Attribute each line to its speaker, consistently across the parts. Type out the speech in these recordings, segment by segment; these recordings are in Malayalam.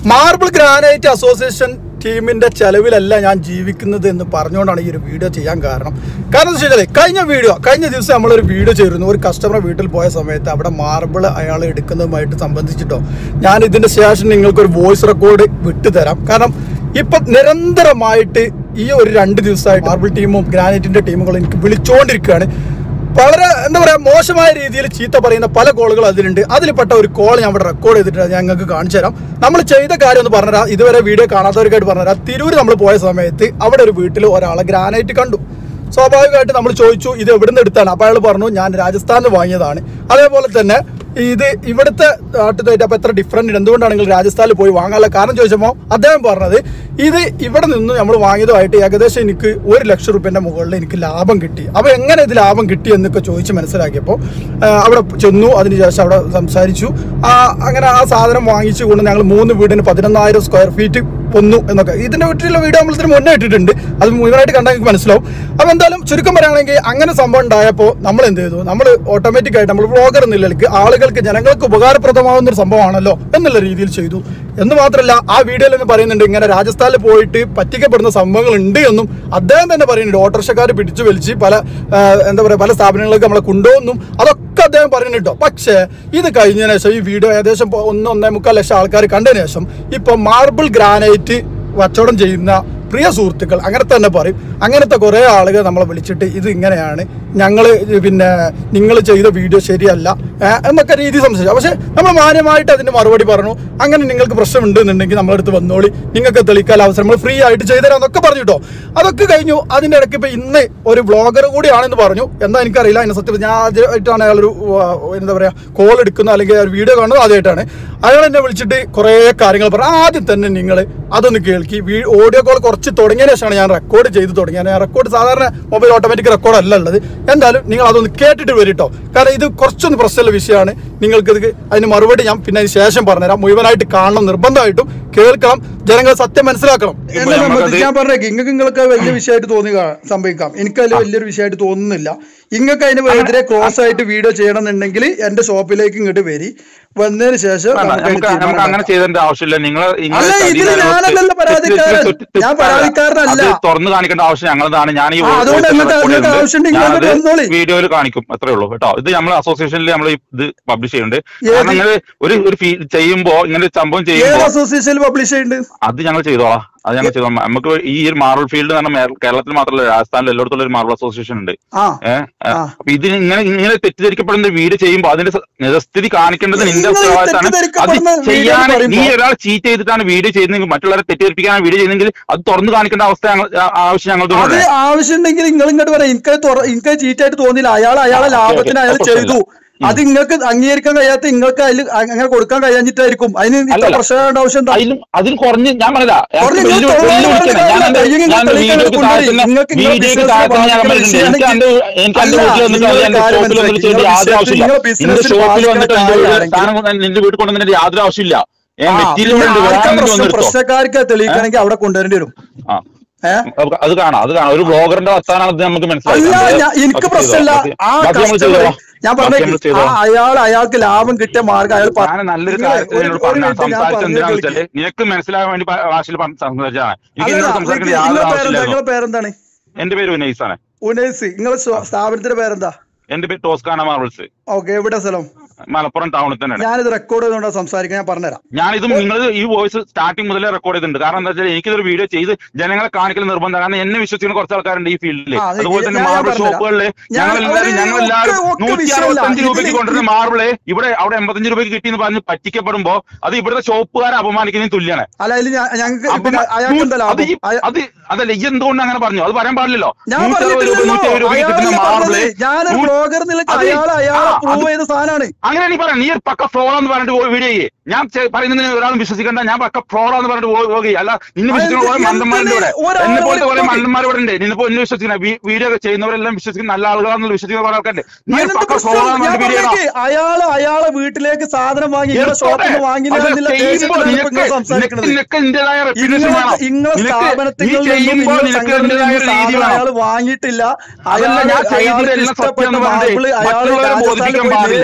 Speaker 1: മാർബിൾ ഗ്രാനൈറ്റ് അസോസിയേഷൻ ടീമിന്റെ ചെലവിലല്ല ഞാൻ ജീവിക്കുന്നത് എന്ന് പറഞ്ഞുകൊണ്ടാണ് ഈ ഒരു വീഡിയോ ചെയ്യാൻ കാരണം കാരണം എന്താ വെച്ചാൽ കഴിഞ്ഞ വീഡിയോ കഴിഞ്ഞ ദിവസം നമ്മളൊരു വീഡിയോ ചെയ്തിരുന്നു ഒരു കസ്റ്റമർ വീട്ടിൽ പോയ സമയത്ത് അവിടെ മാർബിൾ അയാൾ എടുക്കുന്നതുമായിട്ട് സംബന്ധിച്ചിട്ടോ ഞാൻ ഇതിന്റെ ശേഷം നിങ്ങൾക്ക് ഒരു വോയിസ് റെക്കോർഡ് വിട്ടുതരാം കാരണം ഇപ്പൊ നിരന്തരമായിട്ട് ഈ ഒരു രണ്ട് ദിവസമായിട്ട് മാർബിൾ ടീമും ഗ്രാനൈറ്റിന്റെ ടീമുകളും എനിക്ക് വിളിച്ചുകൊണ്ടിരിക്കുകയാണ് വളരെ എന്താ പറയാ മോശമായ രീതിയിൽ ചീത്ത പറയുന്ന പല കോളുകൾ അതിലുണ്ട് അതിൽപ്പെട്ട ഒരു കോൾ ഞാൻ ഇവിടെ റെക്കോർഡ് ചെയ്തിട്ട് ഞാൻ ഞങ്ങൾക്ക് കാണിച്ചു തരാം നമ്മൾ ചെയ്ത കാര്യം ഒന്ന് പറഞ്ഞുതരാം ഇതുവരെ വീഡിയോ കാണാത്തവർക്കായിട്ട് പറഞ്ഞുതരാം തിരൂർ നമ്മൾ പോയ സമയത്ത് അവിടെ ഒരു വീട്ടിൽ ഒരാളെ ഗ്രാനൈറ്റ് കണ്ടു സ്വാഭാവികമായിട്ട് നമ്മൾ ചോദിച്ചു ഇത് എവിടുന്ന് എടുത്താണ് അപ്പോൾ അയാൾ പറഞ്ഞു ഞാൻ രാജസ്ഥാനിൽ വാങ്ങിയതാണ് അതേപോലെ തന്നെ ഇത് ഇവിടുത്തെ നാട്ടുമായിട്ട് അപ്പോൾ എത്ര ഡിഫറൻറ്റ് ഉണ്ട് എന്തുകൊണ്ടാണ് നിങ്ങൾ രാജസ്ഥാനിൽ പോയി വാങ്ങാനുള്ള കാരണം ചോദിച്ചപ്പോൾ അദ്ദേഹം പറഞ്ഞത് ഇത് ഇവിടെ നിന്ന് നമ്മൾ വാങ്ങിയതുമായിട്ട് ഏകദേശം എനിക്ക് ഒരു ലക്ഷം റുപ്യൻ്റെ മുകളിൽ എനിക്ക് ലാഭം കിട്ടി അപ്പോൾ എങ്ങനെ ഇത് ലാഭം കിട്ടി എന്നൊക്കെ ചോദിച്ച് മനസ്സിലാക്കിയപ്പോൾ ആ, അവിടെ ചെന്നു അതിനുശേഷം അവിടെ സംസാരിച്ചു ആ, അങ്ങനെ ആ സാധനം വാങ്ങിച്ചു കൊണ്ട് ഞങ്ങൾ മൂന്ന് വീടിന് പതിനൊന്നായിരം സ്ക്വയർ ഫീറ്റ് പൊന്നു എന്നൊക്കെ ഇതിന്റെ വീട്ടിലുള്ള വീഡിയോ നമ്മൾ ഇതിന് മുന്നേ ഇട്ടിട്ടുണ്ട് അത് മുഴുവനായിട്ട് കണ്ടാൽ നിങ്ങൾക്ക് മനസ്സിലാവും അപ്പോൾ എന്തായാലും ചുരുക്കം പറയുകയാണെങ്കിൽ അങ്ങനെ സംഭവം ഉണ്ടായപ്പോൾ നമ്മൾ എന്ത് ചെയ്തു നമ്മൾ ഓട്ടോമാറ്റിക് ആയിട്ട് നമ്മൾ വ്ളോഗർ നിലയ്ക്ക് ആളുകൾക്ക് ജനങ്ങൾക്ക് ഉപകാരപ്രദമാവുന്ന ഒരു സംഭവമാണല്ലോ എന്നുള്ള രീതിയിൽ ചെയ്തു എന്ന് മാത്രമല്ല ആ വീഡിയോയിൽ തന്നെ പറയുന്നുണ്ട് ഇങ്ങനെ രാജസ്ഥാനിൽ പോയിട്ട് പറ്റിക്കപ്പെടുന്ന സംഭവങ്ങൾ ഉണ്ട് എന്നും അദ്ദേഹം തന്നെ പറയുന്നുണ്ട് ഓട്ടോറിക്ഷക്കാർ പിടിച്ചു വലിച്ച് പല ആ, എന്താ പറയുക പല സ്ഥാപനങ്ങളിലേക്ക് നമ്മളെ കൊണ്ടുപോകുന്നു അതൊക്കെ അദ്ദേഹം പറയുന്നുണ്ട് കേട്ടോ പക്ഷേ ഇത് കഴിഞ്ഞതിന് ശേഷം ഈ വീഡിയോ ഏകദേശം ഇപ്പൊ ഒന്ന് ഒന്നേ മുക്കാൽ ലക്ഷം ആൾക്കാർ കണ്ടതിന് ശേഷം ഇപ്പൊ മാർബിൾ ഗ്രാനൈറ്റ് കച്ചവടം ചെയ്യുന്ന പ്രിയ സുഹൃത്തുക്കൾ അങ്ങനെ തന്നെ പറയും അങ്ങനത്തെ കുറേ ആളുകൾ നമ്മളെ വിളിച്ചിട്ട് ഇത് ഇങ്ങനെയാണ് ഞങ്ങൾ പിന്നെ നിങ്ങൾ ചെയ്ത വീഡിയോ ശരിയല്ല ഏ, എന്നൊക്കെ രീതി സംസാരിച്ചു പക്ഷേ നമ്മൾ മാന്യമായിട്ട് അതിന് മറുപടി പറഞ്ഞു അങ്ങനെ നിങ്ങൾക്ക് പ്രശ്നമുണ്ട് എന്നുണ്ടെങ്കിൽ നമ്മളടുത്ത് വന്നോളി നിങ്ങൾക്ക് തെളിക്കാൻ അവസരം നമ്മൾ ഫ്രീ ആയിട്ട് ചെയ്തുതരാന്നൊക്കെ പറഞ്ഞു കേട്ടോ അതൊക്കെ കഴിഞ്ഞു അതിൻ്റെ ഇടയ്ക്ക് ഇപ്പം ഇന്ന് ഒരു വ്ളോഗർ കൂടിയാണെന്ന് പറഞ്ഞു എന്താ എനിക്കറിയില്ല അതിന് സത്യം ഞാൻ ആദ്യമായിട്ടാണ് അയാളൊരു ആ, എന്താ പറയുക കോൾ എടുക്കുന്ന അല്ലെങ്കിൽ ഒരു വീഡിയോ കാണുന്നത് ആദ്യമായിട്ടാണ് അയാൾ എന്നെ വിളിച്ചിട്ട് കുറേ കാര്യങ്ങൾ പറഞ്ഞു ആദ്യം തന്നെ നിങ്ങൾ അതൊന്ന് കേൾക്കി ഓഡിയോ കോൾ കുറച്ച് തുടങ്ങിയതിന് ശേഷമാണ് ഞാൻ റെക്കോർഡ് ചെയ്ത് തുടങ്ങിയത് ഞാൻ റെക്കോർഡ് സാധാരണ മൊബൈൽ ഓട്ടോമാറ്റിക് റെക്കോർഡ് അല്ല ഉള്ളത് എന്തായാലും നിങ്ങൾ അതൊന്ന് കേട്ടിട്ട് വരും കേട്ടോ കാരണം ഇത് കുറച്ചൊന്ന് പ്രശ്നമുള്ള വിഷയമാണ് നിങ്ങൾക്ക് ഇത് അതിന് മറുപടി ഞാൻ പിന്നെ അതിന് ശേഷം പറഞ്ഞുതരാം മുഴുവനായിട്ട് കാണണം നിർബന്ധമായിട്ടും കേൾക്കണം ജനങ്ങൾ സത്യം മനസ്സിലാക്കണം എന്നെ സംബന്ധിച്ച് ഞാൻ പറഞ്ഞേക്ക് നിങ്ങൾക്ക് നിങ്ങൾക്ക് വലിയ വിഷയമായിട്ട് തോന്നി കാ- സംഭവിക്കാം എനിക്ക് അതിൽ വലിയൊരു വിഷയമായിട്ട് തോന്നുന്നില്ല നിങ്ങൾക്ക് അതിന് എതിരെ ക്രോസ് ആയിട്ട് വീഡിയോ ചെയ്യണം എന്നുണ്ടെങ്കിൽ എന്റെ ഷോപ്പിലേക്ക് ഇങ്ങോട്ട് വരി വന്നതിന് ശേഷം
Speaker 2: വേണ്ട,
Speaker 1: നമുക്ക് അതിന്
Speaker 2: നമുക്ക് നമുക്ക് അങ്ങനെ
Speaker 1: തീരുമാനം
Speaker 2: ചെയ്തതിന്റെ ആവശ്യമില്ല നിങ്ങൾ
Speaker 1: അല്ല, ഇതില് ഞാനല്ലല്ലോ പരാതിക്കാരൻ. ഞാൻ പരാതിക്കാരനല്ല.
Speaker 2: അത് തുറന്നു കാണിക്കേണ്ട ആവശ്യം ഞങ്ങളതാണ് ഞാൻ ഈ
Speaker 1: ആ, അതുകൊണ്ട് അങ്ങനത്തെ- അങ്ങനത്തെ ആവശ്യമുണ്ടെങ്കിൽ
Speaker 2: ഞാനത്
Speaker 1: അങ്ങോട്ട് വന്നോളി.
Speaker 2: വീഡിയോയിൽ കാണിക്കും അത്രേ ഉള്ളൂ കേട്ടോ ഇത് നമ്മൾ അസോസിയേഷനിൽ നമ്മൾ ഇത് പബ്ലിഷ് ചെയ്യുന്നുണ്ട്
Speaker 1: ഏത്?
Speaker 2: കാരണം നിങ്ങൾ ഒരു ഒരു ഫീ- ചെയ്യുമ്പോ ഇങ്ങനെ ഒരു സംഭവം
Speaker 1: ഏത്
Speaker 2: ചെയ്യുമ്പോ
Speaker 1: അസോസിയേഷനിൽ പബ്ലിഷ് ചെയ്യുന്നുണ്ട്
Speaker 2: അത് ഞങ്ങൾ ചെയ്തോളാം അത് ഞങ്ങൾ ചെയ്തോളാം നമുക്ക് ഈ ഒരു മാർബിൾ ഫീൽഡ് എന്ന് പറഞ്ഞാൽ മേ- കേരളത്തിൽ മാത്രമല്ല രാജസ്ഥാനിൽ എല്ലായിടത്തുള്ള ഒരു മാർബിൾ അസോസിയേഷൻ ഉണ്ട്
Speaker 1: ആ
Speaker 2: ഏഹ്
Speaker 1: ആ.
Speaker 2: അപ്പൊ ഇതിന് ഇങ്ങനെ ഇങ്ങനെ തെറ്റിദ്ധരിക്കപ്പെടുന്ന വീട് ചെയ്യുമ്പോൾ അതിന്റെ സ- നിജസ്ഥിതി കാണിക്കേണ്ടത് നിന്റെ
Speaker 1: നിങ്ങൾ
Speaker 2: ഉത്തരവാദിത്തമാണ് അത്
Speaker 1: തെറ്റിദ്ധരിക്കപ്പെടുന്ന വീഡിയോ
Speaker 2: ചെയ്യാൻ നീ
Speaker 1: പറയുമ്പോ-
Speaker 2: ഒരാൾ ചീറ്റ് ചെയ്തിട്ടാണ് വീഡിയോ ചെയ്യുന്നെങ്കിൽ മറ്റുള്ളവരെ തെറ്റിദ്ധരിപ്പിക്കാൻ വീഡിയോ ചെയ്യുന്നെങ്കിൽ അത് തുറന്നു കാണിക്കേണ്ട അവസ്ഥ ഞങ്ങൾ ആ- ആവശ്യം
Speaker 1: അത്
Speaker 2: ഞങ്ങളുടെ
Speaker 1: ആവശ്യമുണ്ടെങ്കിൽ നിങ്ങൾ ഇങ്ങോട്ട് പറയാം എനിക്ക് എനിക്ക് ചീറ്റായിട്ട് തോന്നിയില്ല അയാൾ അയാളെ
Speaker 2: ആ, ഓക്കേ,
Speaker 1: ലാഭത്തിന്
Speaker 2: ഓക്കേ.
Speaker 1: അയാൾ
Speaker 2: അത്
Speaker 1: ചെയ്തു
Speaker 2: പ്രശ്നമില്ല.
Speaker 1: അത് നിങ്ങൾക്ക് അംഗീകരിക്കാൻ കഴിയാത്ത നിങ്ങൾക്ക് അതിൽ അങ്ങനെ കൊടുക്കാൻ കഴിയാഞ്ഞിട്ടായിരിക്കും അതിന് ഇത്ര
Speaker 2: അല്ലല്ല.
Speaker 1: പ്രശ്നമായിട്ട് ആവശ്യം എന്താ
Speaker 2: അതിലും അതിൽ കുറഞ്ഞ് ഞാൻ പറഞ്ഞില്ല
Speaker 1: കുറഞ്ഞ് നിങ്ങൾ തൊഴിലാളി പറഞ്ഞ
Speaker 2: ഞാൻ
Speaker 1: നിങ്ങൾ
Speaker 2: ഞാൻ
Speaker 1: തെളിയിക്കാൻ
Speaker 2: വീഡിയോക്ക്
Speaker 1: കൊണ്ടുപോയി.
Speaker 2: താഴെ
Speaker 1: നിങ്ങൾക്ക് നിങ്ങളുടെ
Speaker 2: വീഡിയോക്ക്
Speaker 1: business
Speaker 2: താഴെ ഞാൻ
Speaker 1: ബാധിക്കുന്ന
Speaker 2: പറഞ്ഞിട്ടുണ്ട് എനിക്ക്
Speaker 1: വിഷയമാണെങ്കിൽ-
Speaker 2: എന്റെ എനിക്ക് എന്റെ
Speaker 1: അല്ല,
Speaker 2: വീട്ടിൽ വന്നിട്ട്
Speaker 1: നിങ്ങൾ
Speaker 2: എന്റെ
Speaker 1: കാര്യം
Speaker 2: ഷോപ്പിൽ വന്നിട്ട് ചെയ്യേണ്ട
Speaker 1: മനസ്സിലാക്കി.
Speaker 2: യാതൊരു ആവശ്യമില്ല
Speaker 1: നിങ്ങൾ
Speaker 2: എന്റെ
Speaker 1: business
Speaker 2: ഷോപ്പിൽ വന്നിട്ട്
Speaker 1: ബാധിക്കുന്ന
Speaker 2: എന്റെ
Speaker 1: കാര്യമാണെങ്കിൽ-
Speaker 2: സാധനം കൊണ്ട് നിന്റെ വീട്ടിൽ കൊണ്ടുവന്നിട്ട് യാതൊരു ആവശ്യമില്ല ഏ,
Speaker 1: ആ,
Speaker 2: മെറ്റീരിയൽ
Speaker 1: പിന്നെ
Speaker 2: ഉണ്ട്
Speaker 1: ആർക്കാ
Speaker 2: വേണമെങ്കിൽ
Speaker 1: പ്രശ്നം?
Speaker 2: വന്നെടുത്തോ
Speaker 1: പ്രശ്നക്കാർക്ക് തെളിയിക്കണമെങ്കിൽ അവിടെ കൊണ്ടുവരേണ്ടി വരും
Speaker 2: ആ
Speaker 1: ഏ
Speaker 2: അത് അത് കാണാം അത് കാണാം ഒരു ബ്ലോഗറിന്റെ വർത്താനാണ് അത് നമുക്ക് മനസ്സിലായി
Speaker 1: അല്ല
Speaker 2: അത്
Speaker 1: ഞാൻ- എനിക്ക്
Speaker 2: ബാക്കി
Speaker 1: പ്രശ്നമില്ല
Speaker 2: ചെയ്തോ.
Speaker 1: ആ
Speaker 2: ബാക്കി നമ്മൾ
Speaker 1: കസ്റ്റമർ
Speaker 2: ചെയ്തോളാം.
Speaker 1: ഞാൻ
Speaker 2: ബാക്കി
Speaker 1: പറഞ്ഞേ
Speaker 2: നമ്മൾ
Speaker 1: ആ
Speaker 2: ചെയ്തോളാം.
Speaker 1: അയാൾ അയാൾക്ക് ലാഭം കിട്ടിയ മാർഗം അയാൾ പ-
Speaker 2: ഞാൻ നല്ലൊരു
Speaker 1: നിങ്ങളെ
Speaker 2: കാര്യത്തിൽ
Speaker 1: ഒരു-
Speaker 2: എന്നോട്
Speaker 1: ഒരു
Speaker 2: പറഞ്ഞ
Speaker 1: മിനിറ്റ് ഞാൻ
Speaker 2: സംസാരിച്ചത്
Speaker 1: പറഞ്ഞത്
Speaker 2: എന്തിനാണെന്ന്
Speaker 1: കേൾക്ക്.
Speaker 2: വെച്ചാല് നിനക്ക് മനസ്സിലാകാൻ വേണ്ടി പ- ഭാഷയിൽ പറഞ്ഞ സംസാരിച്ചതാണ് എനിക്ക്
Speaker 1: അല്ലല്ല,
Speaker 2: നിന്നോട് സംസാരിക്കേണ്ട
Speaker 1: നിങ്ങളെ
Speaker 2: യാതൊരു
Speaker 1: പേരെന്താ
Speaker 2: ആവശ്യമില്ലായിരുന്നു
Speaker 1: നിങ്ങളെ പേരെന്താണ്
Speaker 2: എന്റെ പേര് ഉനൈസാണ്
Speaker 1: ഉനൈസ് നിങ്ങളെ സ്വ- സ്ഥാപനത്തിന്റെ പേരെന്താ
Speaker 2: എന്റെ പേര് ടോസ്കാന മാർബിൾസ്
Speaker 1: ഓക്കെ എവിടെ സ്ഥലം
Speaker 2: മലപ്പുറം ടൗണിൽ തന്നെയാണ്
Speaker 1: ഞാനിത് റെക്കോർഡ് ചെയ്തുകൊണ്ടാണ് സംസാരിക്കാൻ ഞാൻ പറഞ്ഞുതരാം
Speaker 2: ഞാനിത് നിങ്ങൾ ഈ വോയിസ് സ്റ്റാർട്ടിങ് മുതലേ റെക്കോർഡ് ചെയ്തിട്ടുണ്ട് കാരണം എന്താ വെച്ചാൽ എനിക്കിതൊരു വീഡിയോ ചെയ്ത് ജനങ്ങളെ കാണിക്കൽ നിർബന്ധം കാരണം എന്നെ വിശ്വസിക്കുന്ന കുറച്ച് ആൾക്കാരുണ്ട് ഈ ഫീൽഡിൽ
Speaker 1: ആ, അത്
Speaker 2: അതുപോലെ തന്നെ
Speaker 1: ഞാൻ
Speaker 2: മാർബിൾ
Speaker 1: പറഞ്ഞുതരാം.
Speaker 2: ഷോപ്പുകളിൽ
Speaker 1: ഞാൻ-
Speaker 2: ഞങ്ങളെല്ലാവരും
Speaker 1: അത്
Speaker 2: ഞങ്ങളെല്ലാവരും
Speaker 1: ഒക്കെ- ഒക്കെ
Speaker 2: നൂറ്റി
Speaker 1: വിഷയമല്ല.
Speaker 2: അറുപത്തഞ്ച് രൂപയ്ക്ക്
Speaker 1: ഇതില്
Speaker 2: കൊണ്ടുവരുന്ന മാർബിള് ഇവിടെ അവിടെ എൺപത്തഞ്ച് രൂപയ്ക്ക് കിട്ടിയെന്ന് പറഞ്ഞ് പറ്റിക്കപ്പെടുമ്പോ അത് ഇവിടുത്തെ ഷോപ്പുകാരെ അപമാനിക്കുന്നതിന് തുല്യമാണ്
Speaker 1: അല്ല അതിൽ ഞങ്ങൾക്ക്
Speaker 2: അപ്പം
Speaker 1: പിന്നെ അയാൾക്ക് എന്താ
Speaker 2: അത്
Speaker 1: ലാഭം
Speaker 2: ഈ-
Speaker 1: അയ-
Speaker 2: അത് അതല്ല ഈ എന്തുകൊണ്ട് അങ്ങനെ പറഞ്ഞു അത് പറയാൻ പാടില്ലല്ലോ
Speaker 1: ഞാൻ
Speaker 2: നൂറ്റി അറുപത് രൂപ
Speaker 1: പറഞ്ഞിട്ടില്ലല്ലോ
Speaker 2: നൂറ്റി എഴുപത് രൂപയ്ക്ക് കിട്ടുന്ന
Speaker 1: അയാളല്ലേ
Speaker 2: മാർബിള്
Speaker 1: പറഞ്ഞത്. ഞാൻ
Speaker 2: നൂ-
Speaker 1: ബ്ലോഗർ നിലക്ക്
Speaker 2: അത്
Speaker 1: അയാൾ അയാളെ
Speaker 2: ആ,
Speaker 1: പ്രൂവ്
Speaker 2: അത്
Speaker 1: ചെയ്ത സാധനമാണ്
Speaker 2: അങ്ങനെ നീ പറയാം നീ ഒരു പക്ക ഫ്രോഡ് എന്ന് പറഞ്ഞിട്ട് പോയി വീഡിയോ ചെയ്യേ ഞാൻ ചെ- പറയുന്നതിന് ഒരാളും വിശ്വസിക്കണ്ട ഞാൻ പക്ക ഫ്രോഡ് എന്ന് പറഞ്ഞിട്ട് പോയി പോയി അല്ല നിന്നെ വിശ്വസിക്കുന്ന കുറെ
Speaker 1: എന്തിന്
Speaker 2: മണ്ടന്മാരുണ്ട് ഇവിടെ
Speaker 1: ഒരാളെ
Speaker 2: എന്നെ പോലത്തെ കുറെ
Speaker 1: ഒരു-
Speaker 2: മണ്ടന്മാർ ഇവിടെ ഉണ്ട് നിന്നെ എന്നെ വിശ്വസിക്കുന്ന വീഡിയോ ഒക്കെ ചെയ്യുന്നവരെല്ലാം വിശ്വസിക്കുന്ന നല്ല ആളുകളാണെന്ന് വിശ്വസിക്കുന്ന കുറെ ആൾക്കാരുണ്ട് നീ ഒരു
Speaker 1: അതിനെന്ത്
Speaker 2: പക്ക
Speaker 1: പ്രശ്നം?
Speaker 2: ഫ്രോഡ് എന്ന്
Speaker 1: ഞാൻ
Speaker 2: പറഞ്ഞിട്ട് വീഡിയോ
Speaker 1: പറഞ്ഞേക്ക് അയാള് അയാളെ വീട്ടിലേക്ക് സാധനം വാങ്ങി നിങ്ങളുടെ ഷോപ്പിൽ നിന്ന് വാങ്ങില്ല എന്നുള്ള ദേഷ്യത്തിലാണ് ഇപ്പൊ നിങ്ങൾ സംസാരിക്കുന്നത്
Speaker 2: നിനക്ക് നിന്റേതായ റെപ്യൂട്ടേഷൻ
Speaker 1: ഇങ്ങളെ
Speaker 2: വേണം
Speaker 1: ഇങ്ങളെ
Speaker 2: നിനക്ക്
Speaker 1: സ്ഥാപനത്തിൽ
Speaker 2: നീ ചെയ്യുമ്പോൾ നിനക്ക് നിന്റേതായ ഒരു രീതി വേണം
Speaker 1: അയാൾ വാങ്ങിയിട്ടില്ല
Speaker 2: അതല്ല
Speaker 1: അയാൾ
Speaker 2: ഞാൻ
Speaker 1: അയാൾക്ക്
Speaker 2: ചെയ്തതെല്ലാം
Speaker 1: ഇഷ്ടപ്പെട്ട
Speaker 2: സത്യം എന്ന്
Speaker 1: മാർബിള്
Speaker 2: പറഞ്ഞേ.
Speaker 1: അയാൾ
Speaker 2: മറ്റുള്ളവരെ
Speaker 1: രാജസ്ഥാനിൽ
Speaker 2: ബോധിപ്പിക്കാൻ
Speaker 1: പോയി
Speaker 2: പാടില്ല.
Speaker 1: നേരിട്ട് കൊണ്ടുവന്ന്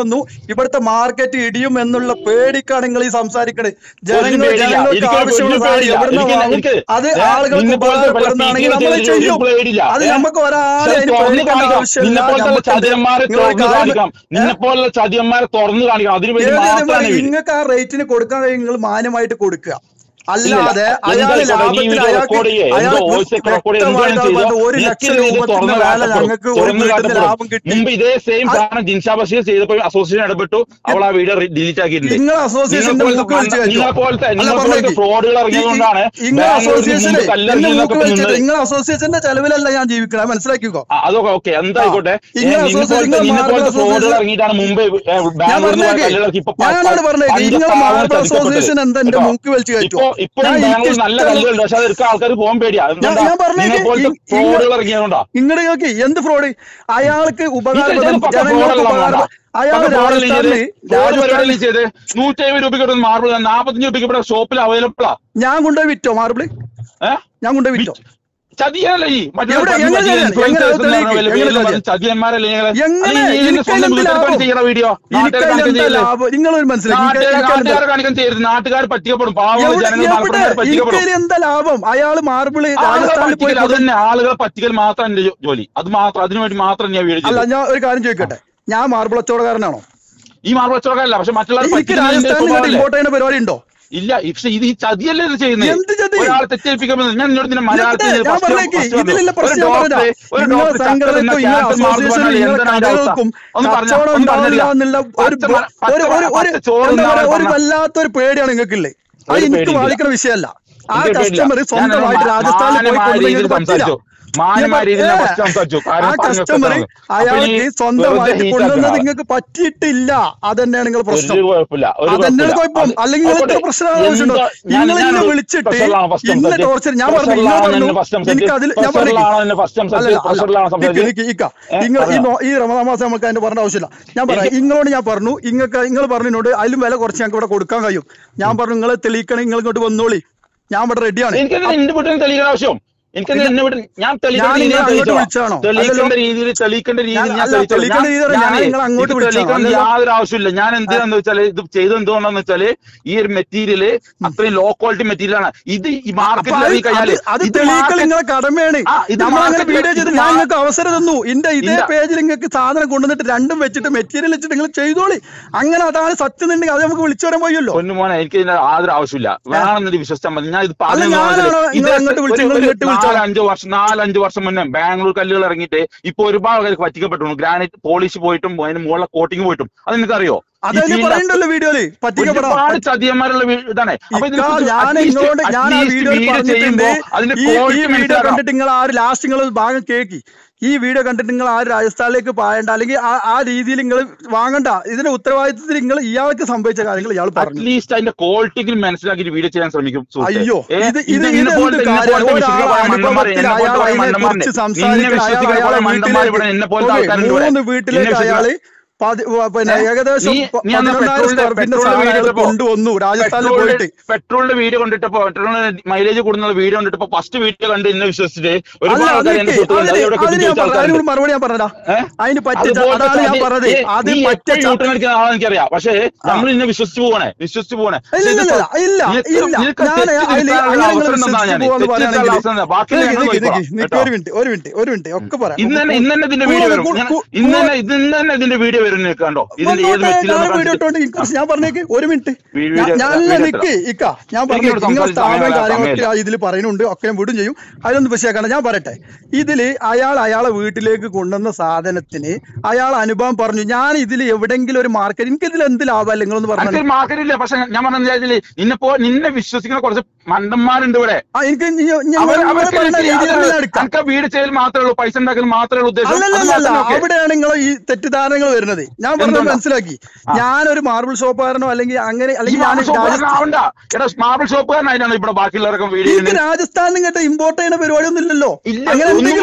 Speaker 1: വന്നു ഇവിടുത്തെ മാർക്കറ്റ് ഇടിയും എന്നുള്ള പേടിക്കാണ് നിങ്ങൾ ഈ സംസാരിക്കണത് ജനങ്ങൾ
Speaker 2: പേടിയില്ല.
Speaker 1: ജനങ്ങൾക്ക്
Speaker 2: എനിക്ക്
Speaker 1: ആവശ്യമുള്ള
Speaker 2: ഒരു
Speaker 1: സാധനം
Speaker 2: പേടിയില്ല.
Speaker 1: എവിടുന്ന്
Speaker 2: എനിക്ക്
Speaker 1: വാങ്ങും
Speaker 2: എനിക്ക്
Speaker 1: അത്
Speaker 2: ഏ,
Speaker 1: ആളുകൾക്ക്
Speaker 2: നിന്നെ പോലത്തെ പല
Speaker 1: ഉപകാരപ്പെടുന്നതാണെങ്കിൽ
Speaker 2: പീക്കികൾ
Speaker 1: നമ്മൾ
Speaker 2: ചെയ്തിട്ട്
Speaker 1: ചെയ്യും
Speaker 2: ഒരു പേടിയില്ല.
Speaker 1: അത്
Speaker 2: ഏ?
Speaker 1: നമുക്ക് ഒരാളെ
Speaker 2: പക്ഷെ
Speaker 1: അതിന്
Speaker 2: തുറന്ന്
Speaker 1: പേടിക്കേണ്ട
Speaker 2: കാണിക്കണം.
Speaker 1: ആവശ്യമില്ല
Speaker 2: നിന്നെ പോലത്തെ
Speaker 1: നമുക്കുണ്ട്.
Speaker 2: ചതിയന്മാരെ
Speaker 1: നിങ്ങൾ
Speaker 2: തുറന്ന്
Speaker 1: കാര്യം-
Speaker 2: കാണിക്കാം നിന്നെ പോലുള്ള ചതിയന്മാരെ തുറന്ന് കാണിക്കണം അതിനു വേണ്ടി മാത്രമാണ് ഇവര്.
Speaker 1: നിങ്ങൾക്ക് ആ റേറ്റിന് കൊടുക്കാൻ കഴിയും നിങ്ങൾ മാന്യമായിട്ട് കൊടുക്കുക അല്ലാതെ
Speaker 2: ഇല്ല.
Speaker 1: അയാൾ
Speaker 2: എന്തായിക്കോട്ടെ, നീ
Speaker 1: ലാഭത്തിൽ
Speaker 2: വീഡിയോ
Speaker 1: അയാൾക്ക്
Speaker 2: റെക്കോർഡ് ചെയ്യേ. എന്തോ
Speaker 1: അയാൾക്ക്
Speaker 2: വോയിസ് ഒക്കെ റെക്കോർഡ് ചെയ്ത്
Speaker 1: വ്യക്തമായിട്ട്
Speaker 2: എന്തെങ്കിലും ചെയ്തോ.
Speaker 1: പറഞ്ഞ ഒരു
Speaker 2: നിനക്ക്
Speaker 1: ലക്ഷം
Speaker 2: ഇത്
Speaker 1: രൂപത്തിന്റെ
Speaker 2: തുറന്ന്
Speaker 1: മേലെ
Speaker 2: കാട്ടപ്പെടും.
Speaker 1: ഞങ്ങൾക്ക് ഒരു
Speaker 2: തുറന്ന്
Speaker 1: വീട്ടിൽ
Speaker 2: കാട്ടപ്പെടും.
Speaker 1: ലാഭം കിട്ടി
Speaker 2: മുമ്പ് ഇതേ സെയിം സാധനം ജിൻഷാ ബഷീർ ചെയ്തപ്പോൾ അസോസിയേഷൻ ഇടപെട്ടു അവൾ ആ വീഡിയോ ഡിലീറ്റ് ആക്കിയിട്ടുണ്ട്
Speaker 1: നിങ്ങൾ അസോസിയേഷന്റെ
Speaker 2: നിങ്ങൾ
Speaker 1: മുക്ക് വിളിച്ച്
Speaker 2: പോലത്തെ-
Speaker 1: കയറ്റുമോ?
Speaker 2: നിങ്ങളെ പോലത്തെ
Speaker 1: അല്ല,
Speaker 2: നിങ്ങളെ
Speaker 1: പറഞ്ഞേക്ക്.
Speaker 2: പോലത്തെ ഫ്രോഡുകൾ ഇറങ്ങിയതുകൊണ്ടാണ്
Speaker 1: നിങ്ങൾ
Speaker 2: ബാംഗ്ലൂരിൽ
Speaker 1: അസോസിയേഷന്
Speaker 2: മുമ്പ് കല്ലെറിഞ്ഞ്
Speaker 1: എന്നെ മുക്ക്
Speaker 2: നിന്നൊക്കെ
Speaker 1: വിളിച്ചിട്ട്
Speaker 2: നിന്നത്.
Speaker 1: നിങ്ങൾ അസോസിയേഷന്റെ ചെലവിലല്ല ഞാൻ ജീവിക്കണം മനസ്സിലാക്കിക്കോ
Speaker 2: ആ, അതൊക്കെ ഓക്കെ എന്തായിക്കോട്ടെ
Speaker 1: ആ, ഇങ്ങനെ
Speaker 2: നിന്നെ
Speaker 1: association
Speaker 2: പോലത്തെ നിന്നെ
Speaker 1: മാർബിൾ
Speaker 2: പോലത്തെ ഫ്രോഡുകൾ
Speaker 1: association-
Speaker 2: ഇറങ്ങിയിട്ടാണ് മുമ്പ് ഏ,
Speaker 1: ഞാൻ
Speaker 2: ബാംഗ്ലൂരിൽ പോയ
Speaker 1: പറഞ്ഞേക്ക്
Speaker 2: കല്ലുകൾക്ക് ഇപ്പൊ പ-
Speaker 1: ഞാനാണ് പറഞ്ഞേക്ക്
Speaker 2: പഞ്ച
Speaker 1: നിങ്ങളെ
Speaker 2: പാവങ്ങൾ
Speaker 1: മാർബിൾ
Speaker 2: ചതിക്കപ്പെട്ടത്.
Speaker 1: അസോസിയേഷൻ എന്താ എന്റെ
Speaker 2: കേട്ടോ?
Speaker 1: മൂക്ക് വലിച്ചു കയറ്റോ
Speaker 2: ഇപ്പൊ ഇപ്പോഴും
Speaker 1: ഞാൻ
Speaker 2: ബാംഗ്ലൂർ
Speaker 1: എനിക്ക്
Speaker 2: നല്ല
Speaker 1: ഇഷ്ടമുള്ള-
Speaker 2: കല്ലുകളുണ്ട് പക്ഷെ അതൊക്കെ ആൾക്കാർ പോകാൻ പേടിയാ
Speaker 1: ഞാൻ- ഞാൻ പറഞ്ഞേക്ക്
Speaker 2: നിന്നെ പോലത്തെ
Speaker 1: ഇ-
Speaker 2: ഫ്രോഡുകൾ
Speaker 1: ഇങ്ങ-
Speaker 2: ഇറങ്ങിയതുകൊണ്ടാ
Speaker 1: ഇങ്ങോട്ട് നോക്കി എന്ത് ഫ്രോഡ് അയാൾക്ക്
Speaker 2: ഇത്
Speaker 1: ഉപകാരപ്പെടും
Speaker 2: പക്ക
Speaker 1: ജനങ്ങൾക്ക്
Speaker 2: ഫ്രോഡല്ല
Speaker 1: ഉപകാരം
Speaker 2: വേണ്ട.
Speaker 1: അയാൾ
Speaker 2: പക്ക ഫ്രോഡല്ലേ ചെയ്ത്?
Speaker 1: രാജസ്ഥാനിൽ
Speaker 2: ഫ്രോഡ് പരിപാടി
Speaker 1: രാജസ്ഥാനിൽ
Speaker 2: ചെയ്ത് നൂറ്റി അമ്പത് രൂപയ്ക്ക് ഒരു മാർബിൾ നാപ്പത്തഞ്ച് രൂപയ്ക്ക് ഇവിടെ ഷോപ്പിൽ അവൈലബിളാ
Speaker 1: ഞാൻ കൊണ്ടുപോയി വിറ്റോ മാർബിള്
Speaker 2: ഏഹ്
Speaker 1: ഞാൻ കൊണ്ടുപോയി വിറ്റോ
Speaker 2: ചതിയല്ലേ ഈ മറ്റുള്ള
Speaker 1: എവിടെ-
Speaker 2: പണ്ട്
Speaker 1: എങ്ങനെ
Speaker 2: പറ്റിയ
Speaker 1: ചതിയാണ്?
Speaker 2: influencers
Speaker 1: എങ്ങനെ
Speaker 2: എന്ന് പറഞ്ഞ
Speaker 1: ചതിയാണ്?
Speaker 2: പേരിൽ
Speaker 1: എങ്ങനെ
Speaker 2: പറഞ്ഞ് ചതിയന്മാരല്ലേ നിങ്ങള്?
Speaker 1: എങ്ങനെ?
Speaker 2: അത് ഈ ഇതിന്റെ
Speaker 1: എനിക്കതിൽ
Speaker 2: സ്വന്തം
Speaker 1: എന്ത്
Speaker 2: വീട്ടുകാർക്ക്
Speaker 1: ലാഭം?
Speaker 2: ചെയ്യണ വീഡിയോ നാട്ടുകാരെ
Speaker 1: എനിക്കതിൽ
Speaker 2: കാണിക്കാൻ
Speaker 1: എന്താ
Speaker 2: ചെയ്യല്ലേ
Speaker 1: ലാഭം നിങ്ങളൊരു മനസ്സിലാക്കി
Speaker 2: നാട്ടുകാർ നാട്ടുകാരെ കാണിക്കാൻ ചെയ്യരുത് നാട്ടുകാർ പറ്റിക്കപ്പെടും പാവങ്ങൾ ജനങ്ങൾ മലപ്പുറം പറ്റിക്കപ്പെടും
Speaker 1: എനിക്കതിൽ എന്താ ലാഭം അയാള് മാർബിള്
Speaker 2: ആളുകളെ
Speaker 1: രാജസ്ഥാനിൽ പോയി
Speaker 2: പറ്റിക്കൽ അത് തന്നെ ആളുകളെ പറ്റിക്കൽ മാത്രം എന്റെ ജോ- ജോലി അത് മാത്രം അതിനു വേണ്ടി മാത്രം ഞാൻ വീഡിയോ
Speaker 1: അല്ല
Speaker 2: ചെയ്തു
Speaker 1: ഞാൻ ഒരു കാര്യം ചോദിക്കട്ടെ ഞാൻ മാർബിൾ കച്ചവടക്കാരനാണോ
Speaker 2: ഈ മാർബിൾ വെച്ചോക്കല്ല പക്ഷെ മറ്റുള്ളവർ
Speaker 1: എനിക്ക്
Speaker 2: പറ്റിക്കുന്നതിന്റെ
Speaker 1: രാജസ്ഥാനിൽ
Speaker 2: സ്വഭാവമല്ലേ?
Speaker 1: ഇമ്പോർട്ട് ചെയ്യുന്ന പരിപാടി ഉണ്ടോ
Speaker 2: ഇല്ല പക്ഷെ ഇത് ഈ ചതിയല്ലേ ഇത് ചെയ്യുന്നത്
Speaker 1: എന്ത് ചതി?
Speaker 2: ഒരാളെ തെറ്റിദ്ധരിപ്പിക്കുമ്പോൾ ഞാൻ നിന്നോട് ഇതിന്റെ മലയാളത്തിൽ
Speaker 1: ഞാൻ
Speaker 2: first-
Speaker 1: പറഞ്ഞേക്ക്
Speaker 2: first പറഞ്ഞു.
Speaker 1: ഇതിലുള്ള
Speaker 2: ഒരു
Speaker 1: പ്രശ്നം ഞാൻ
Speaker 2: ഡോക്ടറെ
Speaker 1: പറഞ്ഞുതരാം.
Speaker 2: ഒരു
Speaker 1: നിങ്ങളെ
Speaker 2: ഡോക്ടർ
Speaker 1: സംഘടനക്കും
Speaker 2: ചക്കരന്ന
Speaker 1: നിങ്ങളെ
Speaker 2: ക്യാൻസർ മാർക്ക്
Speaker 1: അസോസിയേഷനും
Speaker 2: പറഞ്ഞാൽ
Speaker 1: നിങ്ങളെ
Speaker 2: എന്താണ് അതിന്റെ അവസ്ഥ?
Speaker 1: കടകൾക്കും
Speaker 2: ഒന്ന് പറഞ്ഞോ,
Speaker 1: കച്ചവടം
Speaker 2: ഒന്ന് പറഞ്ഞില്ല.
Speaker 1: ഉണ്ടാവില്ല എന്നുള്ള ഒരു
Speaker 2: പച്ച മ- പച്ച
Speaker 1: ഒരു ഒരു ഒരു
Speaker 2: പച്ച ചോറ്
Speaker 1: എന്താ പറയാ,
Speaker 2: തിന്നാൻ
Speaker 1: ഒരു
Speaker 2: പറഞ്ഞ-
Speaker 1: വല്ലാത്തൊരു പേടിയാണ് നിങ്ങൾക്കില്ലേ അത്
Speaker 2: ഒരു
Speaker 1: എനിക്ക്
Speaker 2: പേടിയില്ല.
Speaker 1: ബാധിക്കുന്ന വിഷയമല്ല ആ
Speaker 2: എനിക്ക് പേടിയില്ല.
Speaker 1: കസ്റ്റമർ
Speaker 2: ഞാൻ
Speaker 1: സ്വന്തമായിട്ട്
Speaker 2: മാ-
Speaker 1: രാജസ്ഥാനിൽ പോയി
Speaker 2: മാന്യമായ
Speaker 1: കൊണ്ടുവന്ന്
Speaker 2: രീതിയിൽ
Speaker 1: നിങ്ങൾക്ക് പറ്റില്ല
Speaker 2: സംസാരിച്ചു. മാന്യമായ രീതിയിൽ ഞാൻ first സംസാരിച്ചു.
Speaker 1: ആ
Speaker 2: കാരണം പറഞ്ഞ
Speaker 1: കസ്റ്റമർ
Speaker 2: തെറ്റാണ്. അപ്പൊ
Speaker 1: അയാൾക്ക്
Speaker 2: ഇനി
Speaker 1: സ്വന്തമായിട്ട്
Speaker 2: വെറുതെ heat
Speaker 1: കൊണ്ടുവന്നത്
Speaker 2: ആക്കണ്ട.
Speaker 1: നിങ്ങൾക്ക് പറ്റിയിട്ടില്ല അതന്നെയാണ് നിങ്ങൾ പ്രശ്നം
Speaker 2: ഒരു കുഴപ്പമില്ല ഒരു
Speaker 1: അതന്നെയാണ്
Speaker 2: കുഴപ്പമില്ല.
Speaker 1: കുഴപ്പം
Speaker 2: അത്
Speaker 1: അല്ലെങ്കിൽ നിങ്ങൾ ഇത്ര
Speaker 2: ആയിക്കോട്ടെ.
Speaker 1: പ്രശ്നം ആവശ്യമുണ്ടോ
Speaker 2: എന്താ- ഞാൻ-
Speaker 1: നിങ്ങൾ
Speaker 2: ഞാൻ
Speaker 1: എന്നെ
Speaker 2: ഒരു
Speaker 1: വിളിച്ചിട്ട്
Speaker 2: പ്രഷറിലാണ് first
Speaker 1: ഇന്ന
Speaker 2: സംസാരിച്ചത്.
Speaker 1: ടോർച്ചർ ഞാൻ പറഞ്ഞു നിങ്ങൾ
Speaker 2: പ്രഷറിലാണ്
Speaker 1: പറഞ്ഞു
Speaker 2: എന്നെ first സംസാരിച്ചത്.
Speaker 1: എനിക്ക് അതിൽ ഞാൻ പറഞ്ഞു
Speaker 2: പ്രഷറിലാണ് എന്നെ first സംസാരിച്ചത്.
Speaker 1: അല്ല, അല്ല,
Speaker 2: പ്രഷറിലാണ്
Speaker 1: നിക്ക്,
Speaker 2: സംസാരിച്ചത്.
Speaker 1: നിക്ക്, ഇക്ക.
Speaker 2: ഏ,
Speaker 1: നിങ്ങൾ ഈ
Speaker 2: പറഞ്ഞോ.
Speaker 1: നോ- ഈ റമദാൻ മാസം നമുക്ക് അതിന്റെ പറഞ്ഞ ആവശ്യമില്ല ഞാൻ പറയാം
Speaker 2: എനിക്ക്
Speaker 1: നിങ്ങളോട് ഞാൻ പറഞ്ഞു ഇങ്ങക്ക് നിങ്ങൾ പറഞ്ഞതിനോട് അതിലും വില കുറച്ച് ഞങ്ങൾക്ക് ഇവിടെ കൊടുക്കാൻ കഴിയും ഞാൻ പറഞ്ഞു നിങ്ങളെ തെളിയിക്കണേ നിങ്ങൾ ഇങ്ങോട്ട് വന്നോളി ഞാൻ ഇവിടെ റെഡിയാണ്
Speaker 2: എനിക്കെന്താ എന്റെ വീട്ടിൽ തെളിയിക്കേണ്ട ആവശ്യം എനിക്കെന്താ എന്നെ വീട്ടിൽ ഞാൻ തെളിയിക്കേണ്ട
Speaker 1: ഞാൻ
Speaker 2: രീതിയിൽ
Speaker 1: നിങ്ങളെ അങ്ങോട്ട്
Speaker 2: തെളിയിച്ചോളാം.
Speaker 1: വിളിച്ചാണോ?
Speaker 2: തെളിയിക്കേണ്ട
Speaker 1: അല്ലല്ലോ.
Speaker 2: രീതിയിൽ തെളിയിക്കേണ്ട രീതിയിൽ
Speaker 1: ഞാൻ-
Speaker 2: ഞാൻ
Speaker 1: അല്ല,
Speaker 2: തെളിയിച്ചോളാം.
Speaker 1: തെളിയിക്കേണ്ട
Speaker 2: ഞാൻ-
Speaker 1: രീതിയിൽ ഞാൻ
Speaker 2: ഞാനേ
Speaker 1: നിങ്ങളെ അങ്ങോട്ട്
Speaker 2: ഇത്
Speaker 1: വിളിച്ചാണോ?
Speaker 2: തെളിയിക്കേണ്ട
Speaker 1: അല്ലല്ലോ.
Speaker 2: യാതൊരു ആവശ്യമില്ല ഞാൻ എന്തിനാന്ന് വെച്ചാല് ഇത് ചെയ്ത് എന്തുകൊണ്ടാന്ന് വെച്ചാല് ഈ ഒരു മെറ്റീരിയല് അത്രയും ലോ ക്വാളിറ്റി മെറ്റീരിയൽ ആണ് ഇത് ഈ
Speaker 1: അപ്പൊ
Speaker 2: മാർക്കറ്റിൽ
Speaker 1: അത്
Speaker 2: ഇറങ്ങി കഴിഞ്ഞാല്
Speaker 1: അത് അത്
Speaker 2: ഇത്
Speaker 1: തെളിയിക്കൽ
Speaker 2: market-
Speaker 1: നിങ്ങളെ കടമയാണ്
Speaker 2: ആ, ഇത്
Speaker 1: നമ്മളങ്ങനെ
Speaker 2: market-
Speaker 1: വീഡിയോ ചെയ്ത്
Speaker 2: ഇത്
Speaker 1: ഞാൻ
Speaker 2: മാ-
Speaker 1: നിങ്ങൾക്ക് അവസരം തന്നു ഇന്റെ ഇതേ
Speaker 2: ഇല്ല.
Speaker 1: പേജിൽ നിങ്ങൾക്ക് സാധനം കൊണ്ടുവന്നിട്ട് രണ്ടും വെച്ചിട്ട് മെറ്റീരിയൽ വെച്ചിട്ട് നിങ്ങൾ ചെയ്തോളി അങ്ങനെ അതാണ് സത്യം എന്നുണ്ടെങ്കിൽ അത് നമുക്ക് വിളിച്ചു വരാൻ പോയല്ലോ
Speaker 2: പൊന്നുമോനെ എനിക്ക് ഇതിന്റെ യാതൊരു ആവശ്യമില്ല വേണമെന്നത് വിശ്വസിച്ചാൽ മതി ഞാൻ ഇത്
Speaker 1: അല്ല, ഞാനാണോ നിങ്ങളെ അങ്ങോട്ട് വിളിച്ച് നിങ്ങൾ ഇങ്ങോട്ട് വിളിച്ചോ?
Speaker 2: നാലഞ്ച് വർഷം നാലഞ്ച് വർഷം മുന്നേ ബാംഗ്ലൂർ കല്ലുകൾ ഇറങ്ങിയിട്ട് ഇപ്പൊ ഒരുപാട് ആൾക്കാർക്ക് പറ്റിക്കപ്പെട്ടു ഗ്രാനൈറ്റ് പോളിഷ് പോയിട്ടും അതിന് മുകളിലെ കോട്ടിങ് പോയിട്ടും അത് നിനക്കറിയോ ഈ
Speaker 1: അതതിന്
Speaker 2: field
Speaker 1: പറയണ്ടല്ലോ വീഡിയോയില് പറ്റിക്കപ്പെടാം
Speaker 2: ഒരുപാട് ചതിയന്മാരുള്ള വീ- ഇതാണ് അപ്പൊ
Speaker 1: ഇക്ക, ഞാൻ നിങ്ങളോട് ഞാൻ ആ വീഡിയോ പറഞ്ഞിട്ടുണ്ട്
Speaker 2: ചെയ്യുമ്പോ അതിന്റെ
Speaker 1: ഈ ഈ
Speaker 2: ക്വാളിറ്റി
Speaker 1: വീഡിയോ
Speaker 2: മനസ്സിലാക്കണം
Speaker 1: കണ്ടിട്ട് നിങ്ങൾ ആ ഒരു ലാസ്റ്റ് നിങ്ങൾ ഒരു ഭാഗം കേക്കി ഈ വീഡിയോ കണ്ടിട്ട് നിങ്ങൾ ആ ഒരു രാജസ്ഥാനിലേക്ക് പായണ്ട അല്ലെങ്കിൽ ആ ആ രീതിയിൽ നിങ്ങൾ വാങ്ങണ്ട ഇതിന്റെ ഉത്തരവാദിത്തത്തിൽ നിങ്ങൾ ഇയാൾക്ക് സംഭവിച്ച കാര്യങ്ങൾ ഇയാൾ പറഞ്ഞു
Speaker 2: അറ്റ്ലീസ്റ്റ് അതിന്റെ ക്വാളിറ്റിയിൽ മനസ്സിലാക്കിയിട്ട് വീഡിയോ ചെയ്യാൻ ശ്രമിക്കും സുഹൃത്തേ.
Speaker 1: അയ്യോ,
Speaker 2: ഏ,
Speaker 1: ഇത് ഇത്
Speaker 2: ഇന്ന-
Speaker 1: ഇത്
Speaker 2: ഇന്ന
Speaker 1: എന്ത്
Speaker 2: പോലത്തെ- ഇന്ന
Speaker 1: കാര്യം?
Speaker 2: പോലത്തെ
Speaker 1: ഒരാൾ
Speaker 2: വിശ്വസിക്കുന്ന മണ്ടന്മാര്,
Speaker 1: അനുഭവത്തിൽ
Speaker 2: എന്നെ
Speaker 1: അയാൾ
Speaker 2: പോലത്തെ
Speaker 1: അതിനെ
Speaker 2: മണ്ടന്മാരുണ്ട്.
Speaker 1: കുറിച്ച്
Speaker 2: നിന്നെ
Speaker 1: സംസാരിക്കുന്ന
Speaker 2: വിശ്വസിക്കുന്ന
Speaker 1: അയാൾ
Speaker 2: കുറെ
Speaker 1: അയാളെ
Speaker 2: മണ്ടന്മാര് ഇവിടെ എന്നെ പോലത്തെ
Speaker 1: വീട്ടിലേക്ക്
Speaker 2: ആൾക്കാരുണ്ട് ഇവിടെ.
Speaker 1: മൂന്ന്
Speaker 2: നിന്നെ
Speaker 1: വീട്ടിലേക്ക്
Speaker 2: വിശ്വസിക്കുന്ന-
Speaker 1: അയാള് പതി- വ- പിന്നെ
Speaker 2: ഏ?
Speaker 1: ഏകദേശം
Speaker 2: നീ-
Speaker 1: പ-
Speaker 2: നീ അന്ന്
Speaker 1: പതിനൊന്നായിരം
Speaker 2: പെട്രോളിന്റെ-
Speaker 1: സ്ക്വയർ ഫീറ്റിന്റെ
Speaker 2: പെട്രോളിന്റെ
Speaker 1: സാധനം അയാൾ
Speaker 2: വീഡിയോ ഇട്ടപ്പോ-
Speaker 1: കൊണ്ടുവന്നു രാജസ്ഥാനിൽ
Speaker 2: പെട്രോളിന്റെ-
Speaker 1: പോയിട്ട്
Speaker 2: പെട്രോളിന്റെ വീഡിയോ കണ്ടിട്ടപ്പോ പെട്രോളിന് മൈലേജ് കൂടുന്ന വീഡിയോ കണ്ടിട്ടപ്പോ ഫസ്റ്റ് വീഡിയോ കണ്ട് എന്നെ വിശ്വസിച്ചിട്ട്
Speaker 1: അല്ല
Speaker 2: ഒരുപാട് ആൾക്കാർ എന്റെ
Speaker 1: അതിന്
Speaker 2: സുഹൃത്തുക്കളുണ്ട്
Speaker 1: അതിന്
Speaker 2: അവിടെ
Speaker 1: അതിന് ഞാൻ പറഞ്ഞ- അതിനോട് മറുപടി ഞാൻ പറഞ്ഞതാ
Speaker 2: ഏ?
Speaker 1: അതിന് പറ്റിച്ച
Speaker 2: അതുപോലത്തെ
Speaker 1: അതാണ് ഞാൻ
Speaker 2: ചതി-
Speaker 1: പറഞ്ഞത്
Speaker 2: ഏ,
Speaker 1: അത്
Speaker 2: നീ
Speaker 1: പറ്റ
Speaker 2: എപ്പോഴും യൂട്ടേൺ അടിക്കുന്ന ആളെ എനിക്കറിയാം പക്ഷേ നമ്മൾ ഇന്നെ വിശ്വസിച്ച് പോകണേ വിശ്വസിച്ച് പോകണേ
Speaker 1: ഇല്ല, ഇല്ല, ഇല്ല, ഇല്ല, ഇല്ല. ഞാൻ അതില് അങ്ങനെ നിങ്ങൾ വിശ്വസിച്ച് പോവാന്ന് പറയുകയാണെങ്കിൽ
Speaker 2: ബാക്കി
Speaker 1: നിക്ക്, നിക്ക്, നിക്ക്, നിക്ക്, ഒരു മിനിറ്റ് ഒരു മിനിറ്റ് ഒരു മിനിറ്റ് ഒക്കെ പറയാം
Speaker 2: ഇന്ന് തന്നെ ഇന്ന് തന്നെ ഇതിന്റെ വീഡിയോ വരും ഞാൻ- ഇന്ന് തന്നെ ഇന്ന് തന്നെ ഇതിന്റെ വീഡിയോ വരും നിനക്ക് കണ്ടോ ഇതിന്റെ ഏത് മെറ്റീരിയൽ
Speaker 1: വീഡിയോ ഇട്ടോണ്ട് ഇൻകുറിച്ച് ഞാൻ പറഞ്ഞേക്ക് ഒരു മിനിറ്റ്
Speaker 2: വീഡിയോ-
Speaker 1: ഞാൻ- ഞാൻ
Speaker 2: വീഡിയോ
Speaker 1: നിക്ക് ഇക്ക ഞാൻ പറഞ്ഞു
Speaker 2: എനിക്കിവിടെ
Speaker 1: നിങ്ങൾ
Speaker 2: സംസാരിച്ച്
Speaker 1: സ്ഥാപനം
Speaker 2: സമയമില്ല,
Speaker 1: കാര്യങ്ങളൊക്കെ
Speaker 2: സമയമില്ല.
Speaker 1: ഇതിൽ പറയുന്നുണ്ട് ഒക്കെ ഞാൻ വിടും ചെയ്യും അതിലൊന്നും വിഷയക്കാണ് ഞാൻ പറയട്ടെ ഇതില് അയാൾ അയാളെ വീട്ടിലേക്ക് കൊണ്ടുവന്ന സാധനത്തിന് അയാൾ അനുഭവം പറഞ്ഞു ഞാൻ ഇതിൽ എവിടെങ്കിലും ഒരു മാർക്കറ്റ് എനിക്ക് ഇതിൽ എന്ത് ലാഭമല്ല നിങ്ങളൊന്ന് പറഞ്ഞു
Speaker 2: എനിക്ക് മാർക്കറ്റ് ഇല്ല പക്ഷെ ഞാൻ പറഞ്ഞ നിന്നെ പോ നിന്നെ വിശ്വസിക്കുന്ന കുറച്ച് മണ്ടന്മാരുണ്ട് ഇവിടെ
Speaker 1: ആ എനിക്ക് ഇനി- ഇനി
Speaker 2: അവർ
Speaker 1: നിങ്ങൾ
Speaker 2: അവർക്ക്
Speaker 1: പറയുന്ന രീതിയിൽ ഞാൻ എടുക്കാം
Speaker 2: എനിക്ക് വീട് ചെയ്യൽ മാത്രമേ ഉള്ളൂ പൈസ ഉണ്ടാക്കൽ മാത്രമേ ഉള്ളൂ ഉദ്ദേശം അത്
Speaker 1: അല്ലല്ല
Speaker 2: മാത്രമേ ഓക്കേ.
Speaker 1: അവിടെയാണ് നിങ്ങൾ ഈ തെറ്റിദ്ധാരണകൾ വരുന്നത് ഞാൻ പറഞ്ഞത്
Speaker 2: എന്തുകൊണ്ടാ?
Speaker 1: മനസ്സിലാക്കി ഞാനൊരു മാർബിൾ ഷോപ്പുകാരനോ അല്ലെങ്കിൽ അങ്ങനെ
Speaker 2: ഈ
Speaker 1: അല്ലെങ്കിൽ ഞാൻ
Speaker 2: മാർബിൾ ഷോപ്പുകാരൻ ആവണ്ട എടാ മാർബിൾ ഷോപ്പുകാരനായിട്ടാണ് ഇവിടെ ബാക്കിയുള്ളവരൊക്കെ വീഡിയോ
Speaker 1: എനിക്ക് രാജസ്ഥാനിൽ കേട്ടോ ഇമ്പോർട്ട് ചെയ്യുന്ന പരിപാടിയൊന്നും ഇല്ലല്ലോ
Speaker 2: ഇല്ല
Speaker 1: അങ്ങനെ
Speaker 2: ഒന്നും
Speaker 1: എന്തെങ്കിലും
Speaker 2: വേണ്ട
Speaker 1: ഉണ്ടെങ്കിൽ-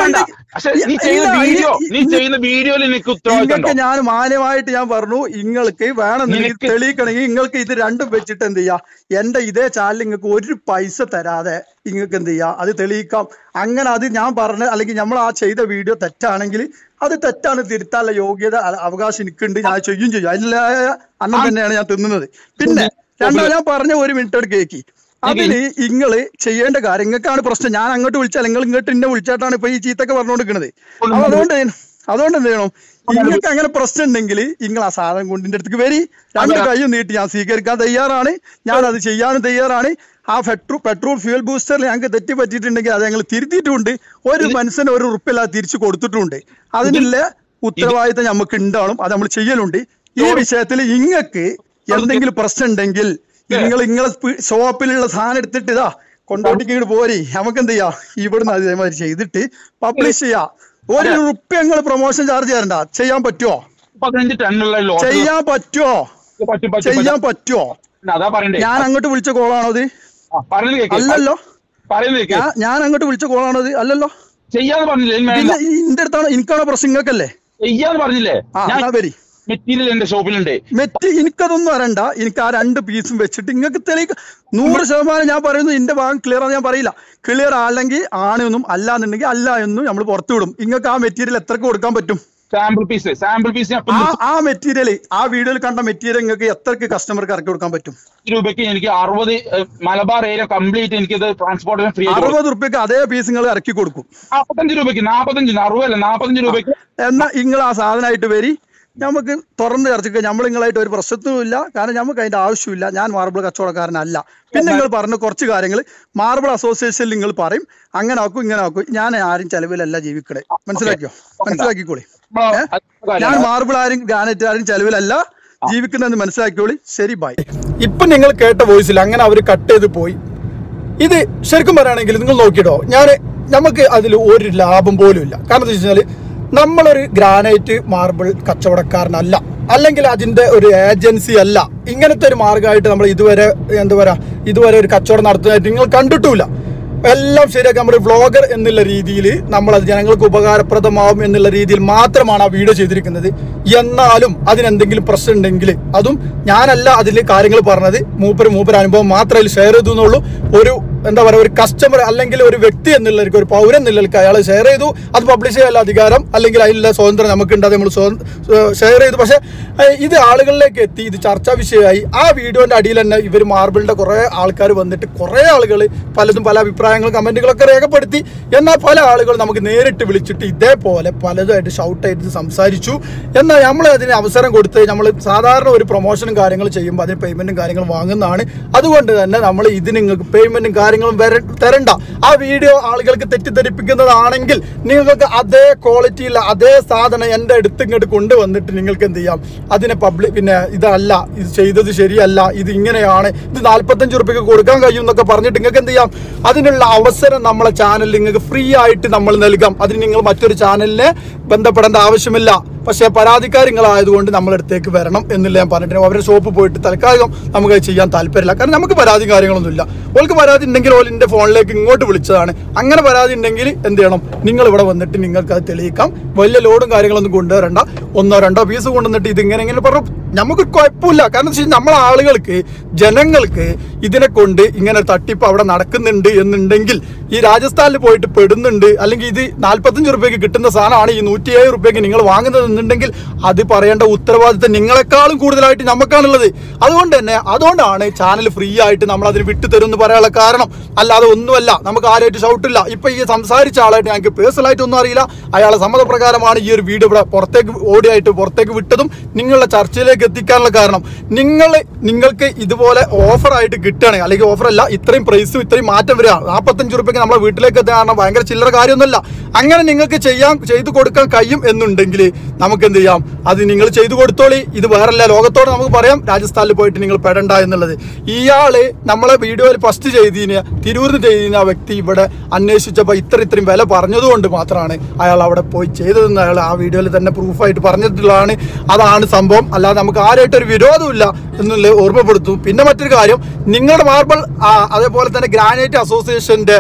Speaker 2: പക്ഷെ നീ
Speaker 1: ഇല്ല,
Speaker 2: ചെയ്യുന്ന
Speaker 1: ഈ-
Speaker 2: വീഡിയോ
Speaker 1: ഈ-
Speaker 2: നീ ചെയ്യുന്ന വീഡിയോയിൽ നിനക്ക് ഉത്തരവാദിത്തം
Speaker 1: നിങ്ങൾക്ക് ഞാൻ മാന്യമായിട്ട് ഞാൻ പറഞ്ഞു നിങ്ങൾക്ക് വേണമെന്നുണ്ടെങ്കിൽ
Speaker 2: നിനക്ക്
Speaker 1: തെളിയിക്കണമെങ്കിൽ നിങ്ങൾക്ക് ഇത് രണ്ടും വെച്ചിട്ട് എന്ത് ചെയ്യാ എന്റെ ഇതേ ചാനൽ നിങ്ങൾക്ക് ഒരു പൈസ തരാതെ നിങ്ങൾക്ക് എന്ത് ചെയ്യാ അത് തെളിയിക്കാം അങ്ങനെ അത് ഞാൻ പറഞ്ഞ അല്ലെങ്കിൽ നമ്മൾ ആ ചെയ്ത വീഡിയോ തെറ്റാണെങ്കിൽ അത് തെറ്റാണ് തിരുത്താനുള്ള യോഗ്യത അ- അവകാശം എനിക്കുണ്ട് ഞാൻ ചെയ്യും ചെയ്യും അതിലെ അന്നം തന്നെയാണ് ഞാൻ തിന്നുന്നത് പിന്നെ രണ്ടോ ഞാൻ പറഞ്ഞ ഒരു മിനിറ്റ് കേക്കി അതിന് ഇങ്ങള് ചെയ്യേണ്ട കാര്യം നിങ്ങൾക്കാണ് പ്രശ്നം ഞാൻ അങ്ങോട്ട് വിളിച്ചാൽ നിങ്ങൾ ഇങ്ങോട്ട് എന്നെ വിളിച്ചിട്ടാണ് ഇപ്പൊ ഈ ചീത്തൊക്കെ പറഞ്ഞുകൊണ്ടിരിക്കുന്നത് അപ്പൊ അതുകൊണ്ട് അതുകൊണ്ട് എന്ത് ചെയ്യണം നിങ്ങൾക്ക് അങ്ങനെ പ്രശ്നം ഉണ്ടെങ്കിൽ നിങ്ങൾ ആ സാധനം കൊണ്ടിന്റെ അടുത്തേക്ക് വരി രണ്ട് കൈയും നീട്ടി ഞാൻ സ്വീകരിക്കാൻ തയ്യാറാണ് ഞാൻ അത് ചെയ്യാനും തയ്യാറാണ് ആ പെട്രോൾ പെട്രോൾ ഫ്യൂൽ ബൂസ്റ്ററിൽ ഞങ്ങൾക്ക് തെറ്റി പറ്റിയിട്ടുണ്ടെങ്കിൽ അത് ഞങ്ങൾ തിരുത്തിയിട്ടുണ്ട് ഒരു മനുഷ്യന് ഒരു ഉറുപ്പില്ലാതെ തിരിച്ചു കൊടുത്തിട്ടുണ്ട് അതിനുള്ള ഉത്തരവാദിത്തം നമുക്ക് ഉണ്ടാവണം അത് നമ്മൾ ചെയ്യലുണ്ട് ഈ വിഷയത്തിൽ ഇങ്ങക്ക് എന്തെങ്കിലും പ്രശ്നം ഉണ്ടെങ്കിൽ നിങ്ങൾ നിങ്ങളെ ഷോപ്പിലുള്ള സാധനം എടുത്തിട്ട് ഇതാ കൊണ്ടോട്ടിക്ക് ഇങ്ങോട്ട് പോരി നമുക്ക് എന്ത് ചെയ്യാം ഇവിടുന്ന് അതേമാതിരി ചെയ്തിട്ട് പബ്ലിഷ് ചെയ്യാ ഒരു റുപ്യ നിങ്ങൾ പ്രൊമോഷൻ ചാർജ് ചെയ്യണ്ട ചെയ്യാൻ പറ്റുമോ
Speaker 2: പതിനഞ്ച് ടണ്ണുള്ള ലോട്ട്
Speaker 1: ചെയ്യാൻ പറ്റുമോ
Speaker 2: പറ്റും പറ്റും
Speaker 1: ചെയ്യാൻ പറ്റുമോ
Speaker 2: പറ്റും. അതാ പറയണ്ടേ
Speaker 1: ഞാൻ അങ്ങോട്ട് വിളിച്ച കോളാണോ അത്
Speaker 2: ആ, പറയുന്നത് കേക്ക്
Speaker 1: അല്ലല്ലോ
Speaker 2: പറയുന്നത് കേക്ക്
Speaker 1: ഞാൻ ഞാൻ അങ്ങോട്ട് വിളിച്ച കോളാണോ അത് അല്ലല്ലോ
Speaker 2: ചെയ്യാന്ന് പറഞ്ഞില്ലേ ഇനി വേണ്ട.
Speaker 1: പിന്നെ ഇന്റെ അടുത്താണ് എനിക്കാണോ പ്രശ്നം നിങ്ങൾക്കല്ലേ
Speaker 2: ചെയ്യാന്ന് പറഞ്ഞില്ലേ
Speaker 1: ആ
Speaker 2: ഞാൻ
Speaker 1: എന്നാ വരി
Speaker 2: മെറ്റീരിയൽ എന്റെ ഷോപ്പിലുണ്ട്
Speaker 1: മെറ്റ് എനിക്കതൊന്നും അറിയണ്ട എനിക്ക് ആ രണ്ട് പീസും വെച്ചിട്ട് നിങ്ങൾക്ക് തെളിയിക്ക നൂറ് ശതമാനം ഞാൻ പറയുന്നു എന്റെ ഭാഗം ക്ലിയർ ആണ് ഞാൻ പറയില്ല ക്ലിയർ ആണെങ്കിൽ ആണെന്നും അല്ല എന്നുണ്ടെങ്കിൽ അല്ല എന്നും നമ്മൾ പുറത്തു വിടും നിങ്ങൾക്ക് ആ മെറ്റീരിയൽ എത്രക്ക് കൊടുക്കാൻ പറ്റും
Speaker 2: സാമ്പിൾ പീസ് സാമ്പിൾ പീസ് ഞാൻ
Speaker 1: ആ
Speaker 2: ഇപ്പം
Speaker 1: ആ മെറ്റീരിയൽ ആ വീഡിയോയിൽ കണ്ട മെറ്റീരിയൽ നിങ്ങൾക്ക് എത്രക്ക് കസ്റ്റമർക്ക് ഇറക്കി കൊടുക്കാൻ പറ്റും
Speaker 2: നൂറ് രൂപയ്ക്ക് എനിക്ക് അറുപത് ഏഹ്, മലബാർ ഏരിയ കംപ്ലീറ്റ് എനിക്ക് ഇത് ട്രാൻസ്പോർട്ടേഷൻ ഫ്രീ ആയിട്ട് കൊടുക്കും.
Speaker 1: അറുപത് റുപ്യക്ക് അതേ പീസ് നിങ്ങൾ ഇറക്കി കൊടുക്കും
Speaker 2: നാപ്പത്തഞ്ച് രൂപയ്ക്ക് നാപ്പത്തഞ്ച് അറുപതല്ല നാപ്പത്തഞ്ച് രൂപയ്ക്ക്
Speaker 1: എന്നാ നിങ്ങൾ ആ സാധനമായിട്ട് വരി നമുക്ക് തുറന്ന് ചർച്ചയ്ക്ക് നമ്മൾ നിങ്ങളായിട്ട് ഒരു പ്രശ്നത്തും ഇല്ല കാരണം നമുക്ക് അതിന്റെ ആവശ്യമില്ല ഞാൻ മാർബിൾ കച്ചവടക്കാരനല്ല പിന്നെ നിങ്ങൾ പറഞ്ഞ കുറച്ച് കാര്യങ്ങൾ മാർബിൾ അസോസിയേഷനിൽ നിങ്ങൾ പറയും അങ്ങനെ ആക്കും ഇങ്ങനെ ആക്കും ഞാൻ ആരും ചെലവിലല്ല ജീവിക്കണേ മനസ്സിലാക്കിയോ മനസ്സിലാക്കിക്കോളി
Speaker 2: നമ്മള്
Speaker 1: ഏ?
Speaker 2: അത് കാര്യം.
Speaker 1: ഞാൻ മാർബിൾ ആരും ഗ്രാനൈറ്റ് ആരും ചെലവിലല്ല ജീവിക്കുന്നതെന്ന് മനസ്സിലാക്കിയോളി ശരി ബൈ
Speaker 3: ഇപ്പൊ നിങ്ങൾ കേട്ട വോയിസിൽ അങ്ങനെ അവർ കട്ട് ചെയ്ത് പോയി ഇത് ശരിക്കും പറയുകയാണെങ്കിൽ നിങ്ങൾ നോക്കിയിട്ടോ ഞാൻ നമുക്ക് അതിൽ ഒരു ലാഭം പോലും ഇല്ല കാരണം എന്താ വെച്ചാൽ നമ്മളൊരു ഗ്രാനൈറ്റ് മാർബിൾ കച്ചവടക്കാരനല്ല അല്ലെങ്കിൽ അതിന്റെ ഒരു ഏജൻസി അല്ല ഇങ്ങനത്തെ ഒരു മാർഗമായിട്ട് നമ്മൾ ഇതുവരെ എന്താ പറയാ ഇതുവരെ ഒരു കച്ചവടം നടത്തുന്നതായിട്ട് നിങ്ങൾ കണ്ടിട്ടുമില്ല എല്ലാം ശരിയാക്കി നമ്മുടെ വ്ളോഗർ എന്നുള്ള രീതിയിൽ നമ്മൾ അത് ജനങ്ങൾക്ക് ഉപകാരപ്രദമാവും എന്നുള്ള രീതിയിൽ മാത്രമാണ് ആ വീഡിയോ ചെയ്തിരിക്കുന്നത് എന്നാലും അതിനെന്തെങ്കിലും പ്രശ്നം ഉണ്ടെങ്കിൽ അതും ഞാനല്ല അതിൽ കാര്യങ്ങൾ പറഞ്ഞത് മൂപ്പര് മൂപ്പര് അനുഭവം മാത്രമേ അതിൽ ഷെയർ ചെയ്തു എന്നുള്ളൂ ഒരു എന്താ പറയുക ഒരു കസ്റ്റമർ അല്ലെങ്കിൽ ഒരു വ്യക്തി എന്നുള്ളവർക്ക് ഒരു പൗരൻ എന്നുള്ളവർക്ക് അയാൾ ഷെയർ ചെയ്തു അത് പബ്ലിഷ് ചെയ്യാനുള്ള അധികാരം അല്ലെങ്കിൽ അതിലുള്ള സ്വാതന്ത്ര്യം നമുക്കുണ്ട് അത് നമ്മൾ ഷെയർ ചെയ്തു പക്ഷേ ഏഹ്, ഇത് ആളുകളിലേക്ക് എത്തി ഇത് ചർച്ചാ വിഷയമായി ആ വീഡിയോന്റെ അടിയിൽ തന്നെ ഇവർ മാർബിളിന്റെ കുറേ ആൾക്കാർ വന്നിട്ട് കുറേ ആളുകൾ പലതും പല അഭിപ്രായങ്ങളും കമന്റുകളൊക്കെ രേഖപ്പെടുത്തി എന്നാൽ പല ആളുകളും നമുക്ക് നേരിട്ട് വിളിച്ചിട്ട് ഇതേപോലെ പലതുമായിട്ട് ഷൗട്ട് ആയിട്ട് സംസാരിച്ചു എന്നാൽ നമ്മൾ അതിന് അവസരം കൊടുത്ത് നമ്മൾ സാധാരണ ഒരു പ്രൊമോഷനും കാര്യങ്ങളും ചെയ്യുമ്പോൾ അതിന് പേയ്മെന്റും കാര്യങ്ങളും വാങ്ങുന്നതാണ് അതുകൊണ്ട് തന്നെ നമ്മൾ ഇതിന് നിങ്ങൾക്ക് പേയ്മെന്റും കാര്യങ്ങളും വര തരണ്ട ആ വീഡിയോ ആളുകൾക്ക് തെറ്റിദ്ധരിപ്പിക്കുന്നതാണെങ്കിൽ നിങ്ങൾക്ക് അതേ ക്വാളിറ്റിയില്ല അതേ സാധനം എൻ്റെ അടുത്ത് ഇങ്ങോട്ട് കൊണ്ടുവന്നിട്ട് നിങ്ങൾക്ക് എന്ത് ചെയ്യാം അതിനെ പബ്ലിക് പിന്നെ ഇതല്ല ഇത് ചെയ്തത് ശരിയല്ല ഇത് ഇങ്ങനെയാണ് ഇത് നാൽപ്പത്തഞ്ച് റുപ്യക്ക് കൊടുക്കാൻ കഴിയും എന്നൊക്കെ പറഞ്ഞിട്ട് നിങ്ങൾക്ക് എന്ത് ചെയ്യാം അതിനുള്ള അവസരം നമ്മളെ ചാനലിൽ നിങ്ങൾക്ക് ഫ്രീ ആയിട്ട് നമ്മൾ നൽകാം അതിന് നിങ്ങൾ മറ്റൊരു ചാനലിനെ ബന്ധപ്പെടേണ്ട ആവശ്യമില്ല പക്ഷേ പരാതിക്കാർ നിങ്ങളായതുകൊണ്ട് നമ്മളടുത്തേക്ക് വരണം എന്നില്ല ഞാൻ പറഞ്ഞിട്ട് അവരുടെ ഷോപ്പ് പോയിട്ട് തൽക്കാലം നമുക്ക് അത് ചെയ്യാൻ താല്പര്യമില്ല കാരണം നമുക്ക് പരാതി കാര്യങ്ങളൊന്നുമില്ല ഓൾക്ക് പരാതി ഉണ്ടെങ്കിൽ ഓലിൻ്റെ ഫോണിലേക്ക് ഇങ്ങോട്ട് വിളിച്ചതാണ് അങ്ങനെ പരാതി ഉണ്ടെങ്കിൽ എന്ത് ചെയ്യണം നിങ്ങൾ ഇവിടെ വന്നിട്ട് നിങ്ങൾക്ക് അത് തെളിയിക്കാം വലിയ ലോഡും കാര്യങ്ങളൊന്നും കൊണ്ടുവരണ്ട ഒന്നോ രണ്ടോ പീസ് കൊണ്ടുവന്നിട്ട് ഇത് ഇങ്ങനെ ഇങ്ങനെ പറഞ്ഞു നമുക്ക് കുഴപ്പമില്ല കാരണം വെച്ചാൽ നമ്മളെ ആളുകൾക്ക് ജനങ്ങൾക്ക് ഇതിനെ കൊണ്ട് ഇങ്ങനെ തട്ടിപ്പ് അവിടെ നടക്കുന്നുണ്ട് എന്നുണ്ടെങ്കിൽ ഈ രാജസ്ഥാനിൽ പോയിട്ട് പെടുന്നുണ്ട് അല്ലെങ്കിൽ ഇത് നാൽപ്പത്തഞ്ച് റുപ്യക്ക് കിട്ടുന്ന സാധനമാണ് ഈ നൂറ്റി ഏഴ് റുപ്യക്ക് നിങ്ങൾ വാങ്ങുന്നത് എന്നുണ്ടെങ്കിൽ അത് പറയേണ്ട ഉത്തരവാദിത്തം നിങ്ങളെക്കാളും കൂടുതലായിട്ട് നമുക്കാണുള്ളത് അതുകൊണ്ട് തന്നെ അതുകൊണ്ടാണ് ചാനൽ ഫ്രീ ആയിട്ട് നമ്മൾ അതിന് വിട്ടു തരും എന്ന് പറയാനുള്ള കാരണം അല്ലാതെ ഒന്നുമല്ല നമുക്ക് ആരായിട്ട് ഷൗട്ടില്ല ഇപ്പൊ ഈ സംസാരിച്ച ആളായിട്ട് ഞങ്ങൾക്ക് പേഴ്സണലായിട്ട് ഒന്നും അറിയില്ല അയാളെ സമ്മതപ്രകാരമാണ് ഈ ഒരു വീഡിയോ ഇവിടെ പുറത്തേക്ക് ഓടിയായിട്ട് പുറത്തേക്ക് വിട്ടതും നിങ്ങളുടെ ചർച്ചയിലേക്ക് എത്തിക്കാനുള്ള കാരണം നിങ്ങൾ നിങ്ങൾക്ക് ഇതുപോലെ ഓഫർ ആയിട്ട് കിട്ടുകയാണെങ്കിൽ അല്ലെങ്കിൽ ഓഫർ അല്ല ഇത്രയും പ്രൈസും ഇത്രയും മാറ്റം വരിക നാൽപ്പത്തഞ്ച് റുപ്യക്ക് നമ്മളെ വീട്ടിലേക്ക് എത്താൻ കാരണം ഭയങ്കര ചില്ലറ കാര്യമൊന്നുമല്ല അങ്ങനെ നിങ്ങൾക്ക് ചെയ്യാൻ ചെയ്തു കൊടുക്കാൻ കഴിയും എന്നുണ്ടെങ്കിൽ നമുക്ക് എന്ത് ചെയ്യാം അത് നിങ്ങൾ ചെയ്തു കൊടുത്തോളി ഇത് വേറല്ല ലോകത്തോട് നമുക്ക് പറയാം രാജസ്ഥാനിൽ പോയിട്ട് നിങ്ങൾ പെടണ്ട എന്നുള്ളത് ഇയാള് നമ്മളെ വീഡിയോയിൽ ഫസ്റ്റ് ചെയ്തതിന് തിരൂരിന് ചെയ്തിന് ആ വ്യക്തി ഇവിടെ അന്വേഷിച്ചപ്പോൾ ഇത്ര ഇത്രയും വില പറഞ്ഞതുകൊണ്ട് മാത്രമാണ് അയാൾ അവിടെ പോയി ചെയ്തതെന്ന് അയാൾ ആ വീഡിയോയിൽ തന്നെ പ്രൂഫായിട്ട് പറഞ്ഞിട്ടുള്ളതാണ് അതാണ് സംഭവം അല്ലാതെ നമുക്ക് ആരായിട്ട് ഒരു വിരോധമില്ല എന്നുള്ള ഓർമ്മപ്പെടുത്തും പിന്നെ മറ്റൊരു കാര്യം നിങ്ങളുടെ മാർബിൾ അതേപോലെ തന്നെ ഗ്രാനൈറ്റ് അസോസിയേഷന്റെ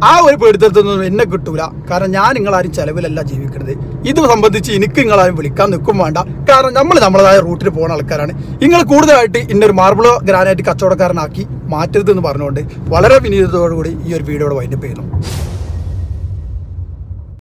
Speaker 3: ആ ഒരു പേടിത്തരത്തൊന്നും എന്നെ കിട്ടൂല കാരണം ഞാൻ നിങ്ങളാരും ചെലവിലല്ല ജീവിക്കുന്നത് ഇത് സംബന്ധിച്ച് എനിക്ക് നിങ്ങളാരും വിളിക്കാൻ നിൽക്കും വേണ്ട കാരണം നമ്മൾ നമ്മളതായ റൂട്ടിൽ പോകുന്ന ആൾക്കാരാണ് നിങ്ങൾ കൂടുതലായിട്ട് ഇന്നൊരു മാർബിളോ ഗ്രാനൈറ്റ് കച്ചവടക്കാരനാക്കി മാറ്റരുത് എന്ന് പറഞ്ഞുകൊണ്ട് വളരെ വിനീതത്തോടു കൂടി ഈ ഒരു വീഡിയോയുടെ വൈൻഡപ്പ് ചെയ്യുന്നു